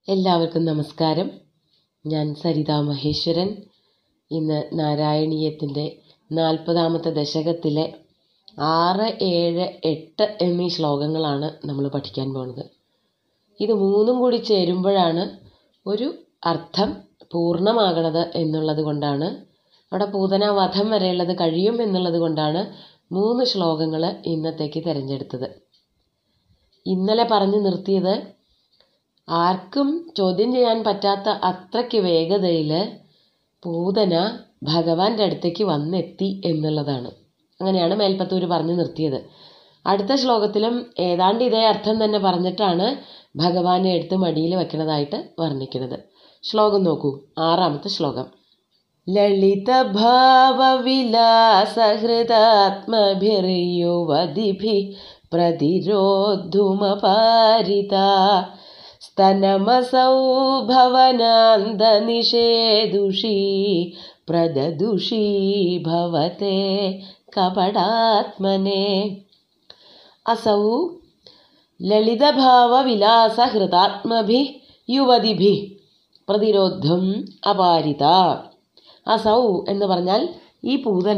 എല്ലാവർക്കും നമസ്കാരം ഞാൻ സരിത മഹേശ്വരൻ ഇന്ന് നാരായണീയത്തിൻ്റെ നാൽപ്പതാമത്തെ ദശകത്തിലെ ആറ് ഏഴ് എട്ട് എന്നീ ശ്ലോകങ്ങളാണ് നമ്മൾ പഠിക്കാൻ പോകുന്നത് ഇത് മൂന്നും കൂടി ചേരുമ്പോഴാണ് ഒരു അർത്ഥം പൂർണ്ണമാകണത് എന്നുള്ളത് കൊണ്ടാണ് അവിടെ പൂതന വധം വരെയുള്ളത് കഴിയും എന്നുള്ളത് കൊണ്ടാണ് മൂന്ന് ശ്ലോകങ്ങൾ ഇന്നത്തേക്ക് തിരഞ്ഞെടുത്തത് ഇന്നലെ പറഞ്ഞു നിർത്തിയത് ആർക്കും ചോദ്യം ചെയ്യാൻ പറ്റാത്ത അത്രയ്ക്ക് വേഗതയിൽ പൂതന ഭഗവാന്റെ അടുത്തേക്ക് വന്നെത്തി എന്നുള്ളതാണ് അങ്ങനെയാണ് മേൽപ്പത്തൂർ പറഞ്ഞു നിർത്തിയത് അടുത്ത ശ്ലോകത്തിലും ഏതാണ്ട് ഇതേ അർത്ഥം തന്നെ പറഞ്ഞിട്ടാണ് ഭഗവാനെ എടുത്ത് മടിയിൽ വെക്കണതായിട്ട് വർണ്ണിക്കുന്നത് ശ്ലോകം നോക്കൂ ആറാമത്തെ ശ്ലോകം ലളിതഭാവവിലാസഹൃദാത്മഭിർയുവതിഭി പ്രതിരോദ്ധുമപാരിത സ്തനമസൗ ഭവനാന്തനിഷേദുഷീ പ്രദദുഷീ ഭവത്തെ കപടാത്മനെ അസൗ ലളിതഭാവവിലാസഹൃതാത്മഭി യുവതിഭി പ്രതിരോധം അപാരിത അസൗ എന്ന് പറഞ്ഞാൽ ഈ പൂതന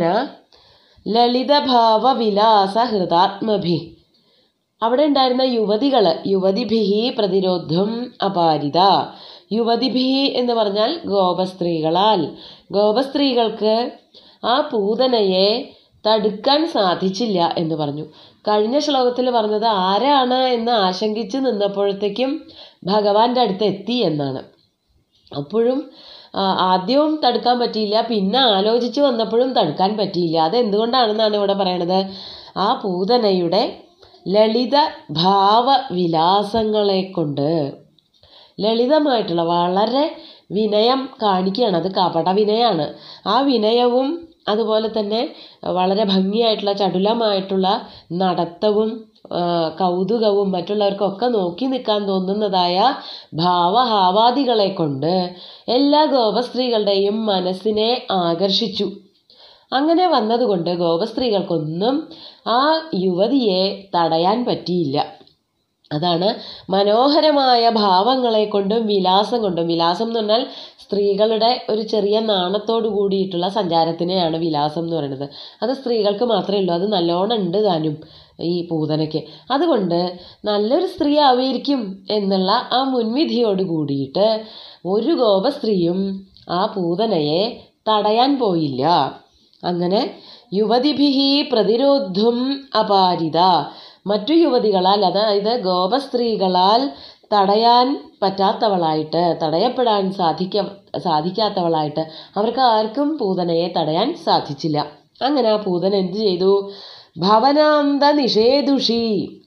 ലളിതഭാവവിലാസഹൃതാത്മഭി അവിടെ ഉണ്ടായിരുന്ന യുവതികൾ യുവതിഭിഹി പ്രതിരോധം അപാരിത യുവതിഭിഹി എന്ന് പറഞ്ഞാൽ ഗോപസ്ത്രീകളാൽ ഗോപസ്ത്രീകൾക്ക് ആ പൂതനയെ തടുക്കാൻ സാധിച്ചില്ല എന്ന് പറഞ്ഞു കഴിഞ്ഞ ശ്ലോകത്തിൽ പറഞ്ഞത് ആരാണ് എന്ന് ആശങ്കിച്ച് നിന്നപ്പോഴത്തേക്കും ഭഗവാന്റെ അടുത്ത് എത്തി എന്നാണ് അപ്പോഴും ആദ്യവും തടുക്കാൻ പറ്റിയില്ല പിന്നെ ആലോചിച്ച് വന്നപ്പോഴും തടുക്കാൻ പറ്റിയില്ല അതെന്തുകൊണ്ടാണെന്നാണ് ഇവിടെ പറയണത് ആ പൂതനയുടെ ലളിത ഭാവവിലാസങ്ങളെ കൊണ്ട് ലളിതമായിട്ടുള്ള വളരെ വിനയം കാണിക്കുകയാണ് അത് കപട വിനയാണ് ആ വിനയവും അതുപോലെ തന്നെ വളരെ ഭംഗിയായിട്ടുള്ള ചടുലമായിട്ടുള്ള നടത്തവും കൗതുകവും മറ്റുള്ളവർക്കൊക്കെ നോക്കി നിൽക്കാൻ തോന്നുന്നതായ ഭാവഹാവാദികളെ കൊണ്ട് എല്ലാ ഗോപസ്ത്രീകളുടെയും മനസ്സിനെ ആകർഷിച്ചു അങ്ങനെ വന്നതുകൊണ്ട് ഗോപസ്ത്രീകൾക്കൊന്നും ആ യുവതിയെ തടയാൻ പറ്റിയില്ല അതാണ് മനോഹരമായ ഭാവങ്ങളെ കൊണ്ടും വിലാസം കൊണ്ടും വിലാസം എന്ന് പറഞ്ഞാൽ സ്ത്രീകളുടെ ഒരു ചെറിയ നാണത്തോട് കൂടിയിട്ടുള്ള സഞ്ചാരത്തിനെയാണ് വിലാസം എന്ന് പറയുന്നത് അത് സ്ത്രീകൾക്ക് മാത്രമേ ഉള്ളൂ അത് നല്ലോണം ഉണ്ട് താനും ഈ പൂതനയ്ക്ക് അതുകൊണ്ട് നല്ലൊരു സ്ത്രീ ആയിരിക്കും എന്നുള്ള ആ മുൻവിധിയോട് കൂടിയിട്ട് ഒരു ഗോപസ്ത്രീയും ആ പൂതനയെ തടയാൻ പോയില്ല അങ്ങനെ യുവതിഭിഹി പ്രതിരോധം അപാരിത മറ്റു യുവതികളാൽ അതായത് ഗോപസ്ത്രീകളാൽ തടയാൻ പറ്റാത്തവളായിട്ട് തടയപ്പെടാൻ സാധിക്ക സാധിക്കാത്തവളായിട്ട് അവർക്ക് ആർക്കും പൂതനയെ തടയാൻ സാധിച്ചില്ല അങ്ങനെ ആ പൂതന എന്ത് ചെയ്തു ഭവനാന്ത നിഷേധുഷി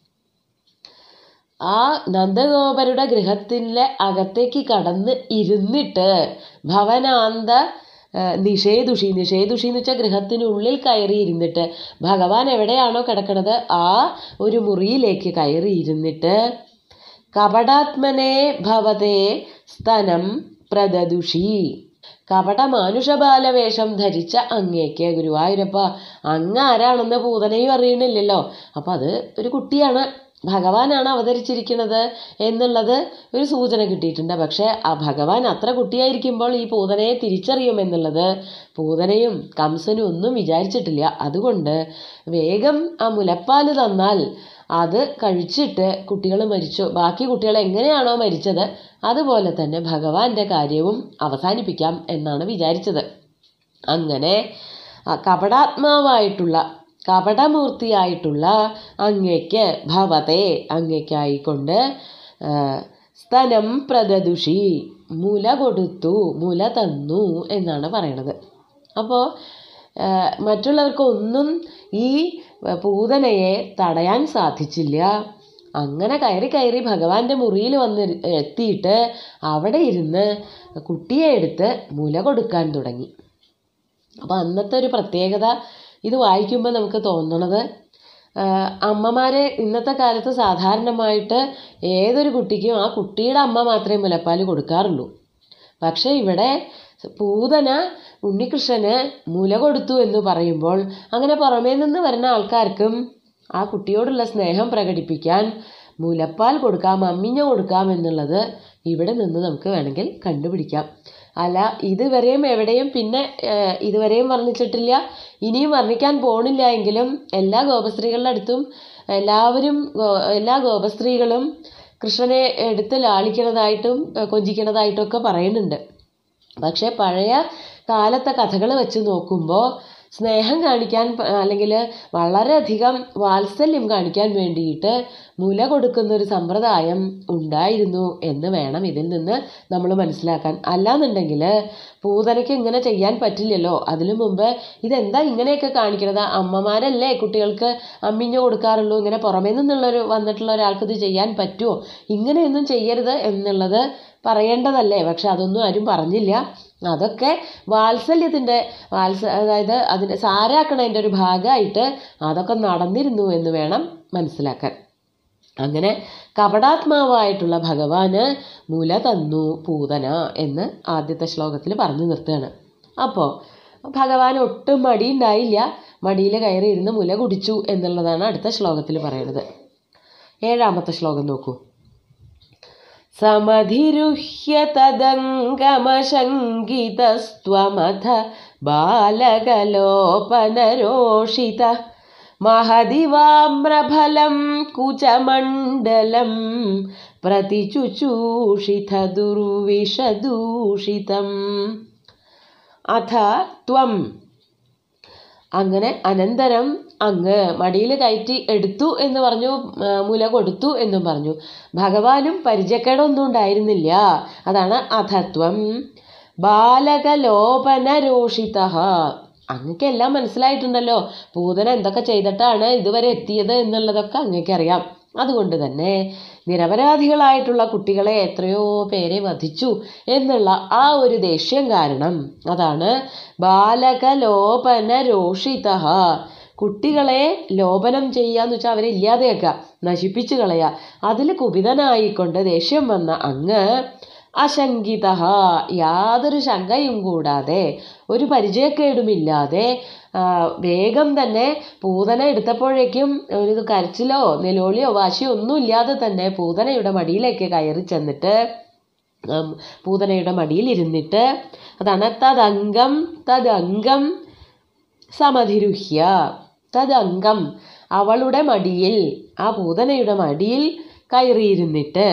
ആ നന്ദഗോപരുടെ ഗൃഹത്തിലെ അകത്തേക്ക് കടന്ന് ഇരുന്നിട്ട് ഭവനാന്ത നിഷേധുഷി നിഷേധുഷി എന്ന് വെച്ചാൽ ഗൃഹത്തിനുള്ളിൽ കയറി ഇരുന്നിട്ട് ഭഗവാൻ എവിടെയാണോ കിടക്കുന്നത് ആ ഒരു മുറിയിലേക്ക് കയറി ഇരുന്നിട്ട് കപടാത്മനെ ഭവതേ സ്തനം പ്രദദുഷി കപട മാനുഷബാലവേഷം ധരിച്ച അങ്ങേക്ക് ഗുരുവായൂരപ്പ അങ്ങ് ആരാണെന്ന് പൂതനയും അറിയണില്ലല്ലോ അപ്പം അത് ഒരു കുട്ടിയാണ് ഭഗവാനാണ് അവതരിച്ചിരിക്കുന്നത് എന്നുള്ളത് ഒരു സൂചന കിട്ടിയിട്ടുണ്ട് പക്ഷേ ആ ഭഗവാൻ അത്ര കുട്ടിയായിരിക്കുമ്പോൾ ഈ പൂതനയെ തിരിച്ചറിയുമെന്നുള്ളത് പൂതനയും കംസനും ഒന്നും വിചാരിച്ചിട്ടില്ല അതുകൊണ്ട് വേഗം ആ മുലപ്പാല് തന്നാൽ അത് കഴിച്ചിട്ട് കുട്ടികൾ മരിച്ചു ബാക്കി കുട്ടികൾ എങ്ങനെയാണോ മരിച്ചത് അതുപോലെ തന്നെ ഭഗവാന്റെ കാര്യവും അവസാനിപ്പിക്കാം എന്നാണ് വിചാരിച്ചത് അങ്ങനെ കപടാത്മാവായിട്ടുള്ള കപടമൂർത്തിയായിട്ടുള്ള അങ്ങയ്ക്ക് ഭവത്തെ അങ്ങയ്ക്കായിക്കൊണ്ട് സ്തനം പ്രദദുഷി മുല കൊടുത്തു മുല തന്നു എന്നാണ് പറയണത് അപ്പോൾ മറ്റുള്ളവർക്കൊന്നും ഈ പൂതനയെ തടയാൻ സാധിച്ചില്ല അങ്ങനെ കയറി കയറി ഭഗവാന്റെ മുറിയിൽ വന്ന് എത്തിയിട്ട് അവിടെ ഇരുന്ന് കുട്ടിയെ എടുത്ത് മുല കൊടുക്കാൻ തുടങ്ങി അപ്പോൾ അന്നത്തെ ഒരു പ്രത്യേകത ഇത് വായിക്കുമ്പോൾ നമുക്ക് തോന്നണത് അമ്മമാരെ ഇന്നത്തെ കാലത്ത് സാധാരണമായിട്ട് ഏതൊരു കുട്ടിക്കും ആ കുട്ടിയുടെ അമ്മ മാത്രമേ മുലപ്പാൽ കൊടുക്കാറുള്ളൂ പക്ഷേ ഇവിടെ പൂതന ഉണ്ണികൃഷ്ണന് മുല കൊടുത്തു എന്ന് പറയുമ്പോൾ അങ്ങനെ പുറമേ നിന്ന് വരുന്ന ആൾക്കാർക്കും ആ കുട്ടിയോടുള്ള സ്നേഹം പ്രകടിപ്പിക്കാൻ മുലപ്പാൽ കൊടുക്കാം അമ്മിഞ്ഞ കൊടുക്കാം എന്നുള്ളത് ഇവിടെ നിന്ന് നമുക്ക് വേണമെങ്കിൽ കണ്ടുപിടിക്കാം അല്ല ഇതുവരെയും എവിടെയും പിന്നെ ഏഹ്, ഇതുവരെയും വർണ്ണിച്ചിട്ടില്ല ഇനിയും വർണ്ണിക്കാൻ പോണില്ല എങ്കിലും എല്ലാ ഗോപസ്ത്രീകളുടെ അടുത്തും എല്ലാവരും ഗോ- എല്ലാ ഗോപസ്ത്രീകളും കൃഷ്ണനെ എടുത്ത് ലാളിക്കണതായിട്ടും ഏഹ്, കൊഞ്ചിക്കണതായിട്ടും ഒക്കെ പറയുന്നുണ്ട് പക്ഷേ പഴയ കാലത്തെ കഥകൾ വെച്ച് നോക്കുമ്പോൾ സ്നേഹം കാണിക്കാൻ അല്ലെങ്കിൽ വളരെയധികം വാത്സല്യം കാണിക്കാൻ വേണ്ടിയിട്ട് മുല കൊടുക്കുന്ന ഒരു സമ്പ്രദായം ഉണ്ടായിരുന്നു എന്ന് വേണം ഇതിൽ നിന്ന് നമ്മൾ മനസ്സിലാക്കാൻ അല്ലാന്നുണ്ടെങ്കിൽ പൂതനയ്ക്ക് ഇങ്ങനെ ചെയ്യാൻ പറ്റില്ലല്ലോ അതിനു മുമ്പ് ഇതെന്താ ഇങ്ങനെയൊക്കെ കാണിക്കണത് അമ്മമാരല്ലേ കുട്ടികൾക്ക് അമ്മിഞ്ഞ കൊടുക്കാറുള്ളൂ ഇങ്ങനെ പുറമേ നിന്നുള്ളൊരു വന്നിട്ടുള്ള ഒരാൾക്ക് ഇത് ചെയ്യാൻ പറ്റുമോ ഇങ്ങനെയൊന്നും ചെയ്യരുത് എന്നുള്ളത് പറയേണ്ടതല്ലേ പക്ഷെ അതൊന്നും ആരും പറഞ്ഞില്ല അതൊക്കെ വാത്സല്യത്തിൻ്റെ വാത്സ അതായത് അതിൻ്റെ സാരാക്കണതിൻ്റെ ഒരു ഭാഗമായിട്ട് അതൊക്കെ നടന്നിരുന്നു എന്ന് വേണം മനസ്സിലാക്കാൻ അങ്ങനെ കപടാത്മാവായിട്ടുള്ള ഭഗവാന് മുല തന്നു പൂതന എന്ന് ആദ്യത്തെ ശ്ലോകത്തിൽ പറഞ്ഞു നിർത്തുകയാണ് അപ്പോൾ ഭഗവാൻ ഒട്ടും മടിയുണ്ടായില്ല മടിയിൽ കയറി ഇരുന്ന് മുല കുടിച്ചു എന്നുള്ളതാണ് അടുത്ത ശ്ലോകത്തിൽ പറയുന്നത് ഏഴാമത്തെ ശ്ലോകം നോക്കൂ സമധിരുഹ്യ തദംഗമശങ്കിതസ്ത്വമഥ ബാലകലോപനരോഷിത മഹദിവാമ്രഫലം കുചമണ്ഡലം പ്രതിചുചൂഷിത ദുർവിഷദൂഷിതം അഥ ത്വം അങ്ങനെ അനന്തരം അങ്ങ് മടിയിൽ കയറ്റി എടുത്തു എന്ന് പറഞ്ഞു ആ, മുല കൊടുത്തു എന്നും പറഞ്ഞു ഭഗവാനും പരിചയക്കേടൊന്നും ഉണ്ടായിരുന്നില്ല അതാണ് അധത്വം ബാലകലോപനരോഷിത അങ്ങക്കെല്ലാം മനസ്സിലായിട്ടുണ്ടല്ലോ പൂതന എന്തൊക്കെ ചെയ്തിട്ടാണ് ഇതുവരെ എത്തിയത് എന്നുള്ളതൊക്കെ അങ്ങേക്കറിയാം അതുകൊണ്ട് തന്നെ നിരപരാധികളായിട്ടുള്ള കുട്ടികളെ എത്രയോ പേരെ വധിച്ചു എന്നുള്ള ആ ഒരു ദേഷ്യം കാരണം അതാണ് ബാലകലോപന രോഷിത കുട്ടികളെ ലോപനം ചെയ്യാന്ന് വെച്ചാൽ അവരെ ഇല്ലാതെയാക്കുക നശിപ്പിച്ചു കളയുക അതിൽ കുപിതനായിക്കൊണ്ട് ദേഷ്യം വന്ന അങ്ങ് അശങ്കിത യാതൊരു ശങ്കയും കൂടാതെ ഒരു പരിചയക്കേടുമില്ലാതെ ആ, വേഗം തന്നെ പൂതന എടുത്തപ്പോഴേക്കും ഒരു കരച്ചിലോ നിലോളിയോ വാശിയോ ഒന്നും ഇല്ലാതെ തന്നെ പൂതനയുടെ മടിയിലേക്ക് കയറി ചെന്നിട്ട് ഉം, പൂതനയുടെ മടിയിൽ ഇരുന്നിട്ട് അതാണ് തദംഗം തദംഗം സമധിരുഹ്യ തദംഗം അവളുടെ മടിയിൽ ആ പൂതനയുടെ മടിയിൽ കയറിയിരുന്നിട്ട്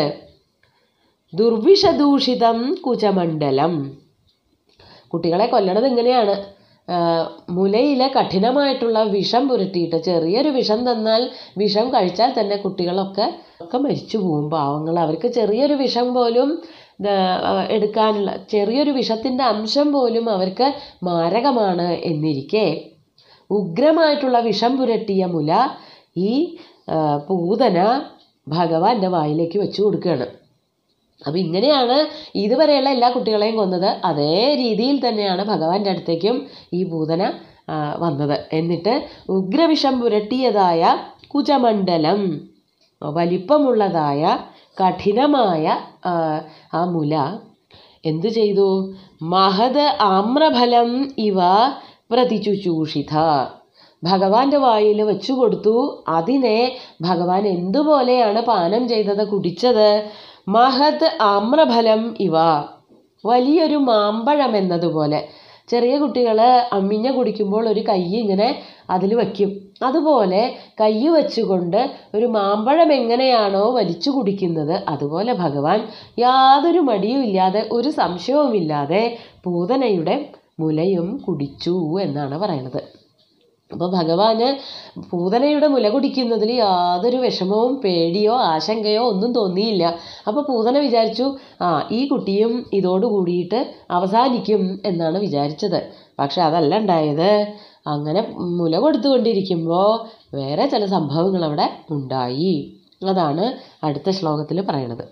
ദുർവിഷദൂഷിതം കുചമണ്ഡലം കുട്ടികളെ കൊല്ലണത് ഇങ്ങനെയാണ് ആ, മുലയിലെ കഠിനമായിട്ടുള്ള വിഷം പുരട്ടിയിട്ട് ചെറിയൊരു വിഷം തന്നാൽ വിഷം കഴിച്ചാൽ തന്നെ കുട്ടികളൊക്കെ ഒക്കെ മരിച്ചു പോകും പാവങ്ങൾ അവർക്ക് ചെറിയൊരു വിഷം പോലും ദ- ആ, എടുക്കാനുള്ള ചെറിയൊരു വിഷത്തിൻ്റെ അംശം പോലും അവർക്ക് മാരകമാണ് എന്നിരിക്കെ ഉഗ്രമായിട്ടുള്ള വിഷം പുരട്ടിയ മുല ഈ ആ, പൂതന ഭഗവാന്റെ വായിലേക്ക് വെച്ചു കൊടുക്കുകയാണ് അപ്പം ഇങ്ങനെയാണ് ഇതുവരെയുള്ള എല്ലാ കുട്ടികളെയും കൊന്നത് അതേ രീതിയിൽ തന്നെയാണ് ഭഗവാന്റെ അടുത്തേക്കും ഈ പൂതന ആ, വന്നത് എന്നിട്ട് ഉഗ്രവിഷം പുരട്ടിയതായ കുചമണ്ഡലം വലിപ്പമുള്ളതായ കഠിനമായ ആ, ആ മുല എന്തു ചെയ്തു മഹത് ആമ്രഫലം ഇവ പ്രതിചുചൂഷിത ഭഗവാന്റെ വായിൽ വെച്ചു കൊടുത്തു അതിനെ ഭഗവാൻ എന്തുപോലെയാണ് പാനം ചെയ്തത് കുടിച്ചത് മഹത് ആമ്രഫലം ഇവ വലിയൊരു മാമ്പഴം എന്നതുപോലെ ചെറിയ കുട്ടികൾ അമ്മിഞ്ഞ കുടിക്കുമ്പോൾ ഒരു കൈ ഇങ്ങനെ അതിൽ വയ്ക്കും അതുപോലെ കൈ വെച്ചുകൊണ്ട് ഒരു മാമ്പഴം എങ്ങനെയാണോ വലിച്ചു കുടിക്കുന്നത് അതുപോലെ ഭഗവാൻ യാതൊരു മടിയും ഇല്ലാതെ ഒരു സംശയവുമില്ലാതെ പൂതനയുടെ മുലയും കുടിച്ചു എന്നാണ് പറയുന്നത് അപ്പോൾ ഭഗവാന് പൂതനയുടെ മുല കുടിക്കുന്നതിൽ യാതൊരു വിഷമവും പേടിയോ ആശങ്കയോ ഒന്നും തോന്നിയില്ല അപ്പോൾ പൂതന വിചാരിച്ചു ആ ഈ കുട്ടിയും ഇതോട് കൂടിയിട്ട് അവസാനിക്കും എന്നാണ് വിചാരിച്ചത് പക്ഷെ അതല്ല ഉണ്ടായത് അങ്ങനെ മുല കൊടുത്തുകൊണ്ടിരിക്കുമ്പോൾ വേറെ ചില സംഭവങ്ങൾ അവിടെ ഉണ്ടായി അതാണ് അടുത്ത ശ്ലോകത്തിൽ പറയണത്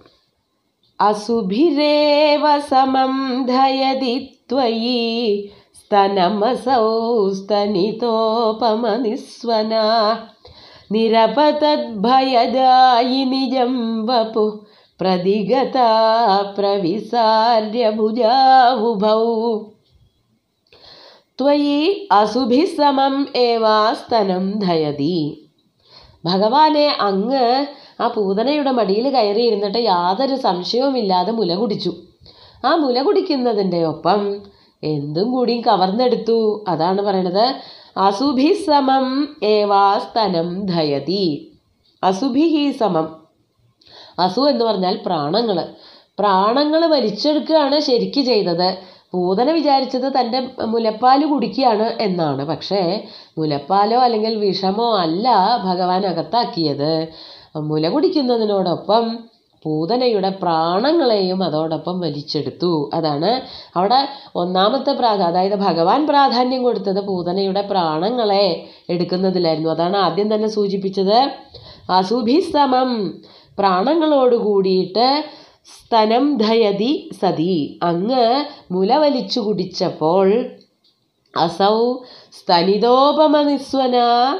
അസുഭിരേവ സമം ധയതി ത്വയി സ്തനമസൗ സ്തനിതോപമനിസ്വന നിരപതദ്ഭയദായി നിജം വപു പ്രതിഗത പ്രവിസാര്യ ഭുജാവുഭൗ ത്വയി അസുഭിः സമം ഏവാസ്തനം ധയതി ഭഗവാനെ അങ്ങ് ആ പൂതനയുടെ മടിയിൽ കയറി ഇരുന്നിട്ട് യാതൊരു സംശയവുമില്ലാതെ മുല കുടിച്ചു ആ മുല കുടിക്കുന്നതിൻ്റെ ഒപ്പം എന്തും കൂടിയും കവർന്നെടുത്തു അതാണ് പറയണത് അസുഭി സമം ഏവാസ്തനം ധയതി അസുഭിഹി സമം അസു എന്ന് പറഞ്ഞാൽ പ്രാണങ്ങൾ പ്രാണങ്ങൾ വലിച്ചെടുക്കുകയാണ് ശരിക്ക് ചെയ്തത് പൂതന വിചാരിച്ചത് തൻ്റെ മുലപ്പാല് കുടിക്കുകയാണ് എന്നാണ് പക്ഷേ മുലപ്പാലോ അല്ലെങ്കിൽ വിഷമോ അല്ല ഭഗവാൻ അകത്താക്കിയത് മുല കുടിക്കുന്നതിനോടൊപ്പം പൂതനയുടെ പ്രാണങ്ങളെയും അതോടൊപ്പം വലിച്ചെടുത്തു അതാണ് അവിടെ ഒന്നാമത്തെ പ്രാധാ അതായത് ഭഗവാൻ പ്രാധാന്യം കൊടുത്തത് പൂതനയുടെ പ്രാണങ്ങളെ എടുക്കുന്നതിലായിരുന്നു അതാണ് ആദ്യം തന്നെ സൂചിപ്പിച്ചത് അസുഭിസമം പ്രാണങ്ങളോട് കൂടിയിട്ട് സ്തനം ധയതി സതി അങ്ങ് മുല വലിച്ചു കുടിച്ചപ്പോൾ അസൗ സ്തനിതോപമനിസ്വന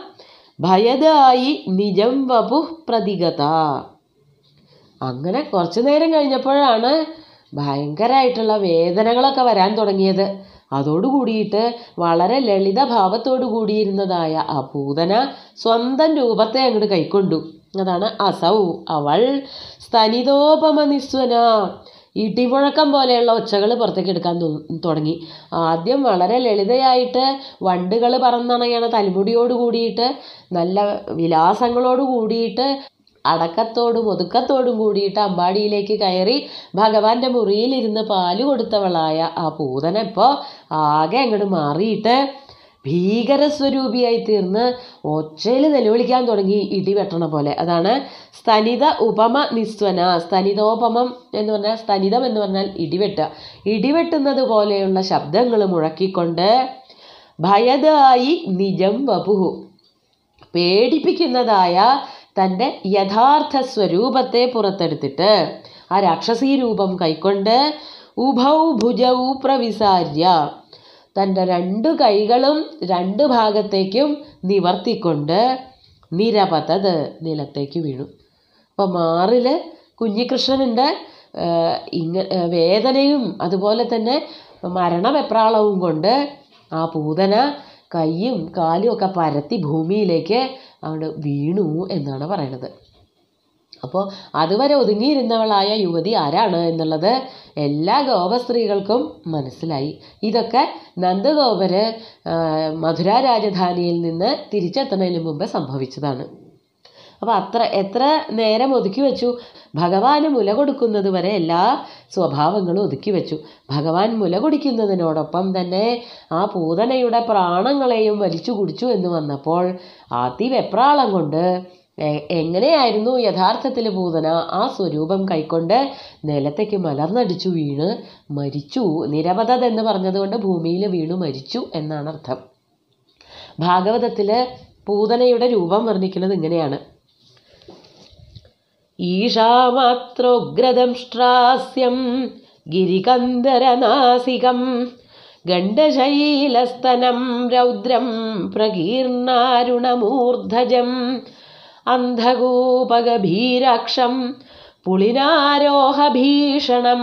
ഭയതായി നിജം വപു പ്രതിഗത അങ്ങനെ കുറച്ചു നേരം കഴിഞ്ഞപ്പോഴാണ് ഭയങ്കരമായിട്ടുള്ള വേദനകളൊക്കെ വരാൻ തുടങ്ങിയത് അതോടുകൂടിയിട്ട് വളരെ ലളിത ഭാവത്തോടു കൂടിയിരുന്നതായ ആ പൂതന സ്വന്തം രൂപത്തെ അങ്ങോട്ട് കൈക്കൊണ്ടു അതാണ് അസൗ അവൾ സ്തനിതോപമ നിസ്വന ഇടിമുഴക്കം പോലെയുള്ള ഒച്ചകൾ പുറത്തേക്ക് എടുക്കാൻ തു- തുടങ്ങി ആദ്യം വളരെ ലളിതയായിട്ട് വണ്ടുകൾ പറന്നണയാണ് തലമുടിയോട് കൂടിയിട്ട് നല്ല വിലാസങ്ങളോട് കൂടിയിട്ട് അടക്കത്തോടും ഒതുക്കത്തോടും കൂടിയിട്ട് അമ്പാടിയിലേക്ക് കയറി ഭഗവാന്റെ മുറിയിലിരുന്ന് പാല് കൊടുത്തവളായ ആ പൂതന ഇപ്പോൾ ആകെ അങ്ങോട്ട് മാറിയിട്ട് ഭീകരസ്വരൂപിയായി തീർന്ന് ഒച്ചയിൽ നിലവിളിക്കാൻ തുടങ്ങി ഇടി വെട്ടണ പോലെ അതാണ് സ്തനിത ഉപമ നിസ്വന സ്തനിതോപമം എന്ന് പറഞ്ഞാൽ സ്തനിതം എന്ന് പറഞ്ഞാൽ ഇടിവെട്ടുക ഇടിവെട്ടുന്നത് പോലെയുള്ള ശബ്ദങ്ങൾ മുഴക്കിക്കൊണ്ട് ഭയതായി നിജം വപുഹു പേടിപ്പിക്കുന്നതായ തൻ്റെ യഥാർത്ഥ സ്വരൂപത്തെ പുറത്തെടുത്തിട്ട് ആ രാക്ഷസീ രൂപം കൈക്കൊണ്ട് ഉഭൗ ഭുജൗ പ്രവിസാര്യ തൻ്റെ രണ്ട് കൈകളും രണ്ട് ഭാഗത്തേക്കും നിവർത്തിക്കൊണ്ട് നിരപതത് നിലത്തേക്ക് വീണു അപ്പോൾ മാറിൽ കുഞ്ഞികൃഷ്ണനുണ്ട് ഏഹ് ഇങ്ങ ഏഹ് വേദനയും അതുപോലെ തന്നെ മരണവെപ്രാളവും കൊണ്ട് ആ പൂതന കൈയും കാലും ഒക്കെ പരത്തി ഭൂമിയിലേക്ക് അവിടെ വീണു എന്നാണ് പറയണത് അപ്പോൾ അതുവരെ ഒതുങ്ങിയിരുന്നവളായ യുവതി ആരാണ് എന്നുള്ളത് എല്ലാ ഗോപസ്ത്രീകൾക്കും മനസ്സിലായി ഇതൊക്കെ നന്ദഗോപര് ആ, മധുര രാജധാനിയിൽ നിന്ന് തിരിച്ചെത്തുന്നതിന് മുമ്പ് സംഭവിച്ചതാണ് അപ്പോൾ അത്ര എത്ര നേരം ഒതുക്കി വെച്ചു ഭഗവാന് മുല കൊടുക്കുന്നത് വരെ എല്ലാ സ്വഭാവങ്ങളും ഒതുക്കി വെച്ചു ഭഗവാൻ മുല കുടിക്കുന്നതിനോടൊപ്പം തന്നെ ആ പൂതനയുടെ പ്രാണങ്ങളെയും വലിച്ചു കുടിച്ചു എന്ന് വന്നപ്പോൾ അതിവെപ്രാളം കൊണ്ട് എ- എങ്ങനെയായിരുന്നു യഥാർത്ഥത്തിൽ പൂതന ആ സ്വരൂപം കൈക്കൊണ്ട് നിലത്തേക്ക് മലർന്നടിച്ചു വീണ് മരിച്ചു നിരവധത എന്ന് പറഞ്ഞതുകൊണ്ട് ഭൂമിയിൽ വീണു മരിച്ചു എന്നാണ് അർത്ഥം ഭാഗവതത്തിൽ പൂതനയുടെ രൂപം വർണ്ണിക്കുന്നത് ഇങ്ങനെയാണ് ഈശാമാത്രോഗ്രദംഷ്ട്രാസ്യം ഗിരികന്ദരനാസികം ഗണ്ഡശൈലസ്തനം രൗദ്രം പ്രകീർണാരുണമൂർധജം അന്ധകൂപഗഭീരാക്ഷം പുളിനാരോഹഭീഷണം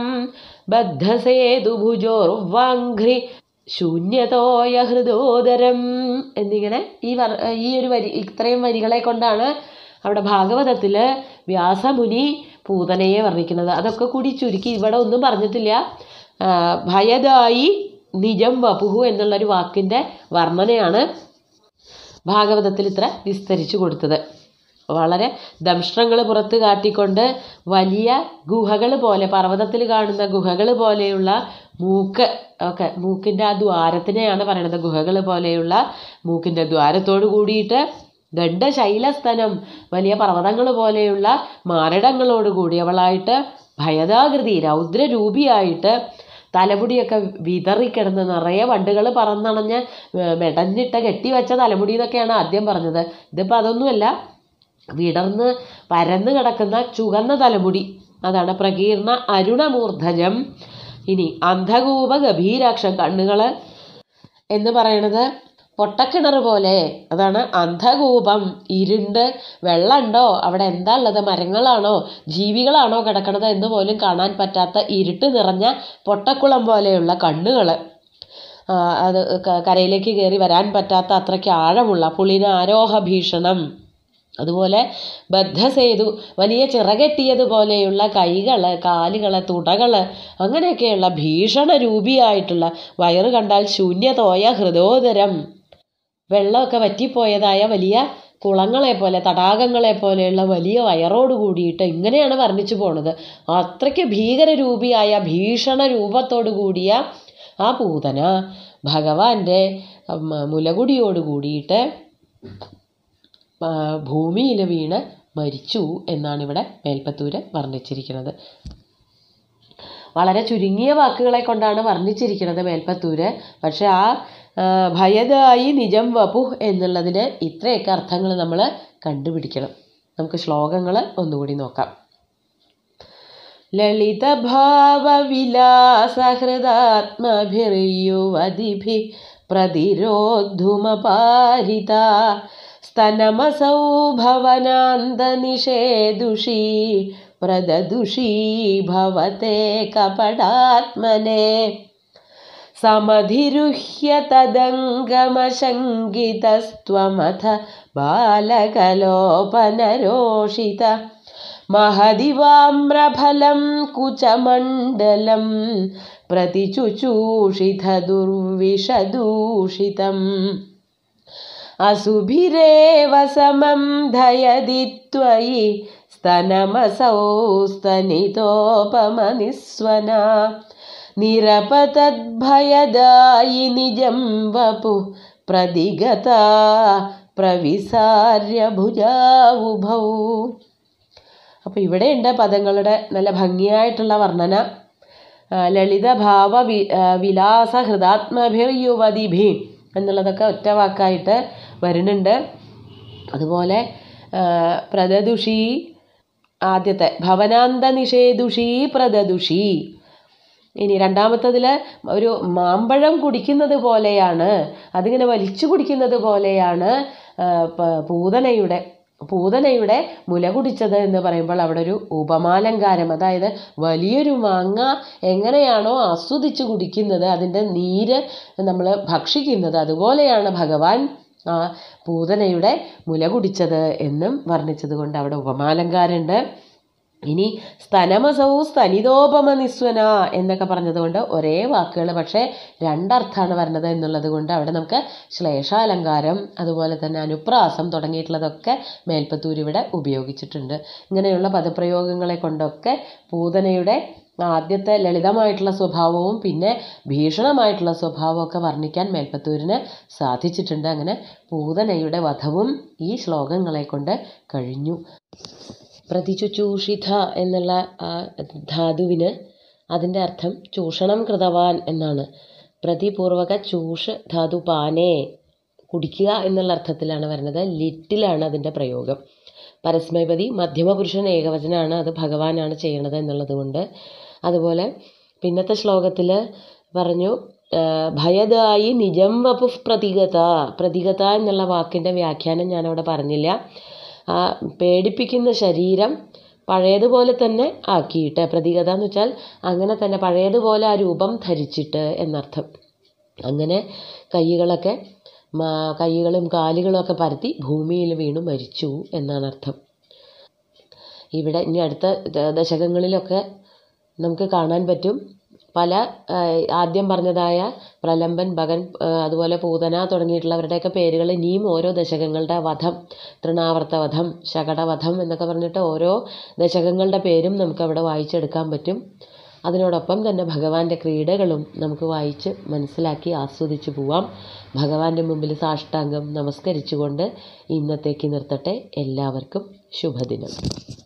ബദ്ധസേതുഭുജോർവാഘ്രി ശൂന്യതോയ ഹൃദോദരം എന്നിങ്ങനെ ഈ വർ ഈ ഒരു വരി ഇത്രയും വരികളെ കൊണ്ടാണ് അവിടെ ഭാഗവതത്തിൽ വ്യാസമുനി പൂതനയെ വർണ്ണിക്കുന്നത് അതൊക്കെ കൂടി ചുരുക്കി ഇവിടെ ഒന്നും പറഞ്ഞിട്ടില്ല ആ, ഭയദായി നിജം വപുഹു എന്നുള്ളൊരു വാക്കിൻ്റെ വർണ്ണനയാണ് ഭാഗവതത്തിൽ ഇത്ര വിസ്തരിച്ചു കൊടുത്തത് വളരെ ദംഷ്ട്രങ്ങൾ പുറത്ത് കാട്ടിക്കൊണ്ട് വലിയ ഗുഹകൾ പോലെ പർവ്വതത്തിൽ കാണുന്ന ഗുഹകൾ പോലെയുള്ള മൂക്ക് ഒക്കെ മൂക്കിൻ്റെ ആ ദ്വാരത്തിനെയാണ് പറയണത് ഗുഹകൾ പോലെയുള്ള മൂക്കിൻ്റെ ദ്വാരത്തോട് കൂടിയിട്ട് ഗണ്ഡശൈലസ്തനം വലിയ പർവ്വതങ്ങൾ പോലെയുള്ള മാരടങ്ങളോട് കൂടിയവളായിട്ട് ഭയതാകൃതി രൗദ്രരൂപിയായിട്ട് തലമുടിയൊക്കെ വിതറിക്കിടന്ന് നിറയെ വണ്ടുകൾ പറന്നണഞ്ഞ് ഏർ മെടഞ്ഞിട്ട കെട്ടിവെച്ച തലമുടി എന്നൊക്കെയാണ് ആദ്യം പറഞ്ഞത് ഇതിപ്പോൾ അതൊന്നുമല്ല വിടർന്ന് പരന്ന് കിടക്കുന്ന ചുവന്ന തലമുടി അതാണ് പ്രകീർണ അരുണമൂർധജം ഇനി അന്ധകൂപ ഗഭീരാക്ഷം കണ്ണുകൾ എന്ന് പറയണത് പൊട്ടക്കിണർ പോലെ അതാണ് അന്ധകൂപം ഇരുണ്ട് വെള്ളമുണ്ടോ അവിടെ എന്താ ഉള്ളത് മരങ്ങളാണോ ജീവികളാണോ കിടക്കണത് എന്ന് പോലും കാണാൻ പറ്റാത്ത ഇരുട്ട് നിറഞ്ഞ പൊട്ടക്കുളം പോലെയുള്ള കണ്ണുകൾ അത് ക- കരയിലേക്ക് കയറി വരാൻ പറ്റാത്ത അത്രയ്ക്ക് ആഴമുള്ള പുളിന ആരോഹ ഭീഷണം അതുപോലെ ബദ്ധസേതു വലിയ ചിറകെട്ടിയതുപോലെയുള്ള കൈകൾ കാലുകൾ തുടകൾ അങ്ങനെയൊക്കെയുള്ള ഭീഷണരൂപിയായിട്ടുള്ള വയറ് കണ്ടാൽ ശൂന്യതോയ ഹൃദോദരം വെള്ളമൊക്കെ വറ്റിപ്പോയതായ വലിയ കുളങ്ങളെ പോലെ തടാകങ്ങളെ പോലെയുള്ള വലിയ വയറോട് കൂടിയിട്ട് ഇങ്ങനെയാണ് വർണ്ണിച്ചു പോണത് അത്രയ്ക്ക് ഭീകരരൂപിയായ ഭീഷണ രൂപത്തോടു കൂടിയ ആ പൂതന ഭഗവാന്റെ ഉം, മുലകുടിയോട് കൂടിയിട്ട് ഭൂമിയിൽ വീണ് മരിച്ചു എന്നാണ് ഇവിടെ മേൽപ്പത്തൂര് വർണ്ണിച്ചിരിക്കുന്നത് വളരെ ചുരുങ്ങിയ വാക്കുകളെ കൊണ്ടാണ് വർണ്ണിച്ചിരിക്കുന്നത് മേൽപ്പത്തൂര് പക്ഷെ ആ ആ, ഭയദായി നിജം വപു എന്നുള്ളതിന് ഇത്രയൊക്കെ അർത്ഥങ്ങൾ നമ്മൾ കണ്ടുപിടിക്കണം നമുക്ക് ശ്ലോകങ്ങൾ ഒന്നുകൂടി നോക്കാം ലളിതഭാവവിലാസഹൃദാത്മഭിർയുവതിഭി പ്രതിരോദ്ധുമപാരിത സ്തനമസൗ ഭവനാന്തനിഷേദുഷീ പ്രദദുഷീ ഭവത്തെ കപടാത്മനെ സമധിരുഹ്യ തദംഗമശങ്കിതസ്ത്വമഥ ബാലകലോപനരോഷിത महदिवाम्रफलं कुचमण्डलं प्रतिचुचूषिथ दुर्विषदूषितम् असुभिरेव समं धयदि त्वयि स्तनमसौ स्तनितोपमनिस्वना निरपतद्भयदायि निजं वपुः प्रदिगता പ്രവിസാര്യ ഭുജാവുഭൗ അപ്പോൾ ഇവിടെയുണ്ട് പദങ്ങളുടെ നല്ല ഭംഗിയായിട്ടുള്ള വർണ്ണന ആ, ലളിതഭാവ വി ആ, വിലാസ ഹൃദാത്മഭിർ യുവതിഭി എന്നുള്ളതൊക്കെ ഒറ്റ വാക്കായിട്ട് വരുന്നുണ്ട് അതുപോലെ ആ, പ്രദദുഷി ആദ്യത്തെ ഭവനാന്ത നിഷേധുഷി പ്രദദുഷി ഇനി രണ്ടാമത്തതിൽ ഒരു മാമ്പഴം കുടിക്കുന്നത് പോലെയാണ് അതിങ്ങനെ വലിച്ചു കുടിക്കുന്നത് പോലെയാണ് ആ, പ- പൂതനയുടെ പൂതനയുടെ മുല കുടിച്ചത് എന്ന് പറയുമ്പോൾ അവിടെ ഒരു ഉപമാലങ്കാരം അതായത് വലിയൊരു മാങ്ങ എങ്ങനെയാണോ ആസ്വദിച്ച് കുടിക്കുന്നത് അതിൻ്റെ നീര് നമ്മൾ ഭക്ഷിക്കുന്നത് അതുപോലെയാണ് ഭഗവാൻ ആ പൂതനയുടെ മുല കുടിച്ചത് എന്നും വർണ്ണിച്ചത് കൊണ്ട് അവിടെ ഉപമാലങ്കാരമുണ്ട് ഇനി സ്തനമസൗ സ്തനിതോപമ നിസ്വന എന്നൊക്കെ പറഞ്ഞതുകൊണ്ട് ഒരേ വാക്കുകൾ പക്ഷേ രണ്ടർത്ഥാണ് വരുന്നത് എന്നുള്ളത് കൊണ്ട് അവിടെ നമുക്ക് ശ്ലേഷാലങ്കാരം അതുപോലെ തന്നെ അനുപ്രാസം തുടങ്ങിയിട്ടുള്ളതൊക്കെ മേൽപ്പത്തൂർ ഇവിടെ ഉപയോഗിച്ചിട്ടുണ്ട് ഇങ്ങനെയുള്ള പദപ്രയോഗങ്ങളെ കൊണ്ടൊക്കെ പൂതനയുടെ ആദ്യത്തെ ലളിതമായിട്ടുള്ള സ്വഭാവവും പിന്നെ ഭീഷണമായിട്ടുള്ള സ്വഭാവവും ഒക്കെ വർണ്ണിക്കാൻ മേൽപ്പത്തൂരിന് സാധിച്ചിട്ടുണ്ട് അങ്ങനെ പൂതനയുടെ വധവും ഈ ശ്ലോകങ്ങളെ കൊണ്ട് കഴിഞ്ഞു പ്രതിചുചൂഷിത എന്നുള്ള ആ ധാതുവിന് അതിൻ്റെ അർത്ഥം ചൂഷണം കൃതവാൻ എന്നാണ് പ്രതിപൂർവക ചൂഷ് ധാതു പാനേ കുടിക്കുക എന്നുള്ള അർത്ഥത്തിലാണ് വരുന്നത് ലിറ്റിലാണ് അതിൻ്റെ പ്രയോഗം പരസ്മൈപതി മധ്യമപുരുഷൻ ഏകവചനാണ് അത് ഭഗവാനാണ് ചെയ്യണത് എന്നുള്ളത് കൊണ്ട് അതുപോലെ പിന്നത്തെ ശ്ലോകത്തിൽ പറഞ്ഞു ആ, ഭയദായി നിജം വപുഫ് പ്രതിഗത പ്രതിഗത എന്നുള്ള വാക്കിൻ്റെ വ്യാഖ്യാനം ഞാനവിടെ പറഞ്ഞില്ല ആ പേടിപ്പിക്കുന്ന ശരീരം പഴയതുപോലെ തന്നെ ആക്കിയിട്ട് പ്രതിഗത എന്ന് വെച്ചാൽ അങ്ങനെ തന്നെ പഴയതുപോലെ ആ രൂപം ധരിച്ചിട്ട് എന്നർത്ഥം അങ്ങനെ കൈകളൊക്കെ മാ- കൈകളും കാലുകളും ഒക്കെ പരത്തി ഭൂമിയിൽ വീണു മരിച്ചു എന്നാണ് അർത്ഥം ഇവിടെ ഇനി അടുത്ത ദ- ദശകങ്ങളിലൊക്കെ നമുക്ക് കാണാൻ പറ്റും പല ആ, ആദ്യം പറഞ്ഞതായ പ്രലംബൻ ഭഗൻ ആ, അതുപോലെ പൂതന തുടങ്ങിയിട്ടുള്ളവരുടെയൊക്കെ പേരുകൾ ഇനിയും ഓരോ ദശകങ്ങളുടെ വധം തൃണാവർത്ത വധം ശകടവധം എന്നൊക്കെ പറഞ്ഞിട്ട് ഓരോ ദശകങ്ങളുടെ പേരും നമുക്ക് അവിടെ വായിച്ചെടുക്കാൻ പറ്റും അതിനോടൊപ്പം തന്നെ ഭഗവാന്റെ ക്രീഡകളും നമുക്ക് വായിച്ച് മനസ്സിലാക്കി ആസ്വദിച്ചു പോവാം ഭഗവാന്റെ മുമ്പിൽ സാഷ്ടാംഗം നമസ്കരിച്ചുകൊണ്ട് ഇന്നത്തേക്ക് നിർത്തട്ടെ എല്ലാവർക്കും ശുഭദിനം